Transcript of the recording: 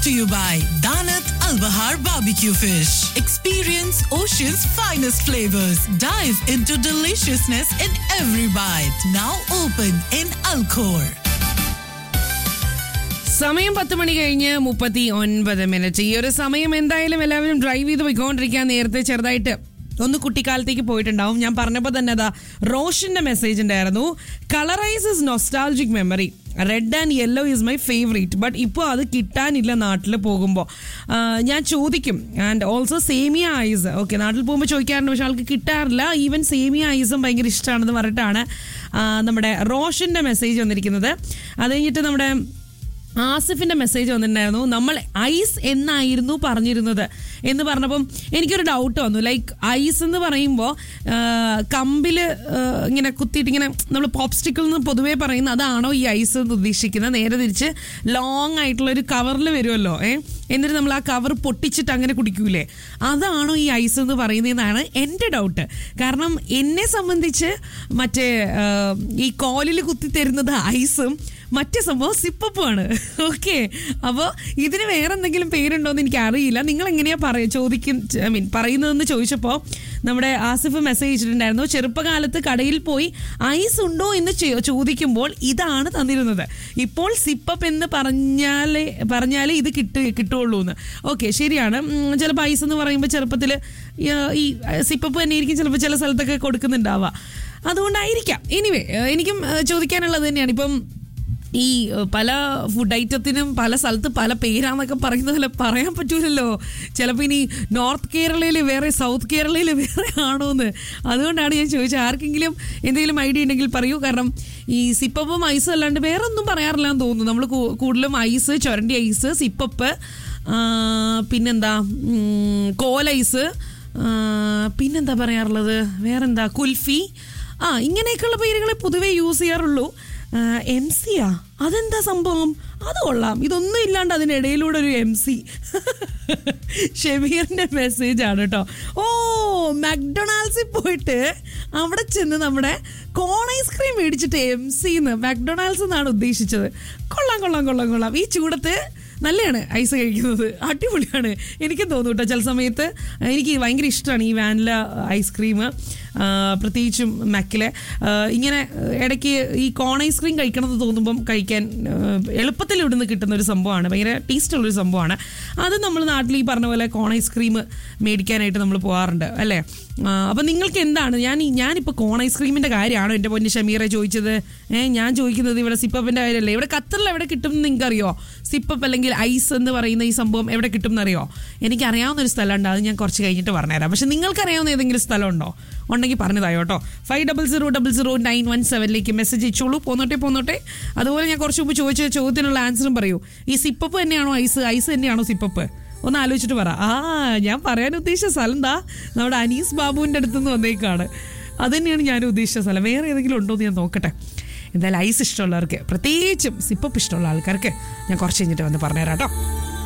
to you by Danat Al Bahar Barbecue Fish. Experience Ocean's finest flavors. Dive into deliciousness in every bite. Now open in Alcor. സമയം പത്ത് മണി കഴിഞ്ഞ് മുപ്പത്തി ഒൻപത് minute ഈ ഒരു സമയം എന്തായാലും എല്ലാവരും ഡ്രൈവ് ചെയ്ത് പോയിക്കൊണ്ടിരിക്കാൻ നേരത്തെ ചെറുതായിട്ട് ഒന്ന് കുട്ടിക്കാലത്തേക്ക് പോയിട്ടുണ്ടാവും ഞാൻ പറഞ്ഞപ്പോൾ തന്നെ അതാ റോഷന്റെ മെസ്സേജ് ഉണ്ടായിരുന്നു colour ice is nostalgic memory red and yellow is my favourite but ഇപ്പോൾ അത് കിട്ടാനില്ല നാട്ടിൽ പോകുമ്പോൾ ഞാൻ ചോദിക്കും and also semiya ice okay നാട്ടിൽ പോകുമ്പോൾ ചോദിക്കാറുണ്ട് പക്ഷെ ആൾക്ക് കിട്ടാറില്ല ഈവൻ സേമിയ ഐസും ഭയങ്കര ഇഷ്ടമാണെന്ന് പറഞ്ഞിട്ടാണ് ആ, നമ്മുടെ റോഷന്റെ മെസ്സേജ് വന്നിരിക്കുന്നത് അത് കഴിഞ്ഞിട്ട് നമ്മുടെ ആസിഫിന്റെ മെസ്സേജ് വന്നിട്ടുണ്ടായിരുന്നു നമ്മൾ ഐസ് എന്നായിരുന്നു പറഞ്ഞിരുന്നത് എന്ന് പറഞ്ഞപ്പം എനിക്കൊരു ഡൗട്ട് വന്നു ലൈക്ക് ഐസ് എന്ന് പറയുമ്പോൾ കമ്പിൽ ഇങ്ങനെ കുത്തിയിട്ട് ഇങ്ങനെ നമ്മൾ പോപ്സ്റ്റിക്കിൾ എന്ന് പൊതുവേ പറയുന്ന അതാണോ ഈ ഐസ് എന്ന് ഉദ്ദേശിക്കുന്നത് നേരെ തിരിച്ച് ലോങ് ആയിട്ടുള്ള ഒരു കവറിൽ വരുമല്ലോ ഏ എന്നിട്ട് നമ്മൾ ആ കവർ പൊട്ടിച്ചിട്ട് അങ്ങനെ കുടിക്കൂലേ അതാണോ ഈ ഐസ് എന്ന് പറയുന്നതെന്നാണ് എൻ്റെ ഡൗട്ട് കാരണം എന്നെ സംബന്ധിച്ച് മറ്റേ ആ, ഈ കോലിൽ കുത്തി തരുന്നത് ഐസും മറ്റേ സംഭവം സിപ്പപ്പുമാണ് ഓക്കെ അപ്പോൾ ഇതിന് വേറെ എന്തെങ്കിലും പേരുണ്ടോ എന്ന് എനിക്ക് അറിയില്ല നിങ്ങൾ എങ്ങനെയാ പറയ ചോദിക്കും ഐ മീൻ പറയുന്നതെന്ന് ചോദിച്ചപ്പോൾ നമ്മുടെ ആസിഫ് മെസ്സേജ് ഇട്ടിട്ടുണ്ടായിരുന്നു ചെറുപ്പകാലത്ത് കടയിൽ പോയി ഐസ് ഉണ്ടോ എന്ന് ചോ- ചോദിക്കുമ്പോൾ ഇതാണ് തന്നിരുന്നത് ഇപ്പോൾ സിപ്പപ്പ് എന്ന് പറഞ്ഞാലേ പറഞ്ഞാലേ ഇത് കിട്ടു കിട്ടുള്ളൂ എന്ന് ഓക്കെ ശരിയാണ് ചിലപ്പോൾ ഐസ് എന്ന് പറയുമ്പോൾ ചെറുപ്പത്തിൽ ഈ സിപ്പപ്പ് തന്നെ ആയിരിക്കും ചിലപ്പോൾ ചില സ്ഥലത്തൊക്കെ കൊടുക്കുന്നുണ്ടാവുക അതുകൊണ്ടായിരിക്കാം എനിവേ എനിക്കും ഏഹ്, ചോദിക്കാനുള്ളത് തന്നെയാണ് ഇപ്പം ഈ ഏഹ്, പല ഫുഡ് ഐറ്റത്തിനും പല സ്ഥലത്ത് പല പേരാന്നൊക്കെ പറയുന്ന പോലെ പറയാൻ പറ്റൂലല്ലോ ചിലപ്പോൾ ഇനി നോർത്ത് കേരളയിൽ വേറെ സൗത്ത് കേരളയിൽ വേറെ ആണോ എന്ന് അതുകൊണ്ടാണ് ഞാൻ ചോദിച്ചത് ആർക്കെങ്കിലും എന്തെങ്കിലും ഐഡിയ ഉണ്ടെങ്കിൽ പറയൂ കാരണം ഈ സിപ്പപ്പും ഐസും അല്ലാണ്ട് വേറെ ഒന്നും പറയാറില്ല എന്ന് തോന്നുന്നു നമ്മൾ കൂടുതലും ഐസ് ചുരണ്ടി ഐസ് സിപ്പപ്പ് ആ, പിന്നെന്താ ഉം, കോലൈസ് ആ, പിന്നെന്താ പറയാറുള്ളത് വേറെന്താ കുൽഫി ആ ഇങ്ങനെയൊക്കെയുള്ള പേരുകളെ പൊതുവേ യൂസ് ചെയ്യാറുള്ളൂ എം സിയാ അതെന്താ സംഭവം അത് കൊള്ളാം ഇതൊന്നും ഇല്ലാണ്ട് അതിനിടയിലൂടെ ഒരു എം സി ഷെമീറിന്റെ മെസ്സേജ് ആണ് കേട്ടോ ഓ മക്ഡൊണാൾഡ്സിൽ പോയിട്ട് അവിടെ ചെന്ന് നമ്മുടെ കോൺ ഐസ്ക്രീം മേടിച്ചിട്ട് എം സിന്ന് മക്ഡൊണാൾഡ്സ് എന്നാണ് ഉദ്ദേശിച്ചത് കൊള്ളാം കൊള്ളാം കൊള്ളാം കൊള്ളാം ഈ ചൂടത്ത് നല്ലതാണ് ഐസ് കഴിക്കുന്നത് അടിപൊളിയാണ് എനിക്കും തോന്നും കേട്ടോ ചില സമയത്ത് എനിക്ക് ഭയങ്കര ഇഷ്ടമാണ് ഈ വാനില ഐസ്ക്രീം പ്രത്യേകിച്ചും മക്കിലെ ആ, ഇങ്ങനെ ഇടയ്ക്ക് ഈ കോൺ ഐസ്ക്രീം കഴിക്കണമെന്ന് തോന്നുമ്പം കഴിക്കാൻ ആ, എളുപ്പത്തിൽ ഇവിടുന്ന് കിട്ടുന്ന ഒരു സംഭവമാണ് ഭയങ്കര ടേസ്റ്റുള്ളൊരു സംഭവമാണ് അത് നമ്മൾ നാട്ടിൽ ഈ പറഞ്ഞ പോലെ കോൺ ഐസ്ക്രീം മേടിക്കാനായിട്ട് നമ്മൾ പോകാറുണ്ട് അല്ലേ ആ, അപ്പം നിങ്ങൾക്ക് എന്താണ് ഞാൻ ഞാനിപ്പോൾ കോൺ ഐസ്ക്രീമിൻ്റെ കാര്യമാണോ എൻ്റെ പൊന്നി ഷമീറെ ചോദിച്ചത് ഏഹ് ഞാൻ ചോദിക്കുന്നത് ഇവിടെ സിപ്പപ്പിൻ്റെ കാര്യമല്ലേ ഇവിടെ ഖത്തറിൽ എവിടെ കിട്ടും എന്ന് നിങ്ങൾക്കറിയോ സിപ്പപ്പ് അല്ലെങ്കിൽ ഐസ് എന്ന് പറയുന്ന ഈ സംഭവം എവിടെ കിട്ടും എന്നറിയോ എനിക്കറിയാവുന്ന ഒരു സ്ഥലമുണ്ട് അത് ഞാൻ കുറച്ച് കഴിഞ്ഞിട്ട് പറഞ്ഞുതരാം പക്ഷെ നിങ്ങൾക്കറിയാവുന്ന ഏതെങ്കിലും സ്ഥലമുണ്ടോ ഉണ്ടെങ്കിൽ പറഞ്ഞതായോ കേട്ടോ five double zero double zero nine one സെവനിലേക്ക് മെസ്സേജ് അയച്ചോളൂ പോന്നോട്ടെ പോന്നോട്ടെ അതുപോലെ ഞാൻ കുറച്ച് മുമ്പ് ചോദിച്ച ചോദ്യത്തിനുള്ള ആൻസറും പറയൂ ഈ സിപ്പപ്പ് തന്നെയാണോ ഐസ് ഐസ് തന്നെയാണോ സിപ്പപ്പ് ഒന്ന് ആലോചിച്ചിട്ട് പറ ആ ഞാൻ പറയാൻ ഉദ്ദേശിച്ച സ്ഥലം എന്താ നമ്മുടെ അനീസ് ബാബുവിൻ്റെ അടുത്തുനിന്ന് വന്നേക്കാണ് അത് തന്നെയാണ് ഞാൻ ഉദ്ദേശിച്ച സ്ഥലം വേറെ ഏതെങ്കിലും ഉണ്ടോ എന്ന് ഞാൻ നോക്കട്ടെ എന്തായാലും ഐസ് ഇഷ്ടമുള്ളവർക്ക് പ്രത്യേകിച്ചും സിപ്പപ്പ് ഇഷ്ടമുള്ള ആൾക്കാർക്ക് ഞാൻ കുറച്ച് കഴിഞ്ഞിട്ട് വന്ന് പറഞ്ഞുതരാം കേട്ടോ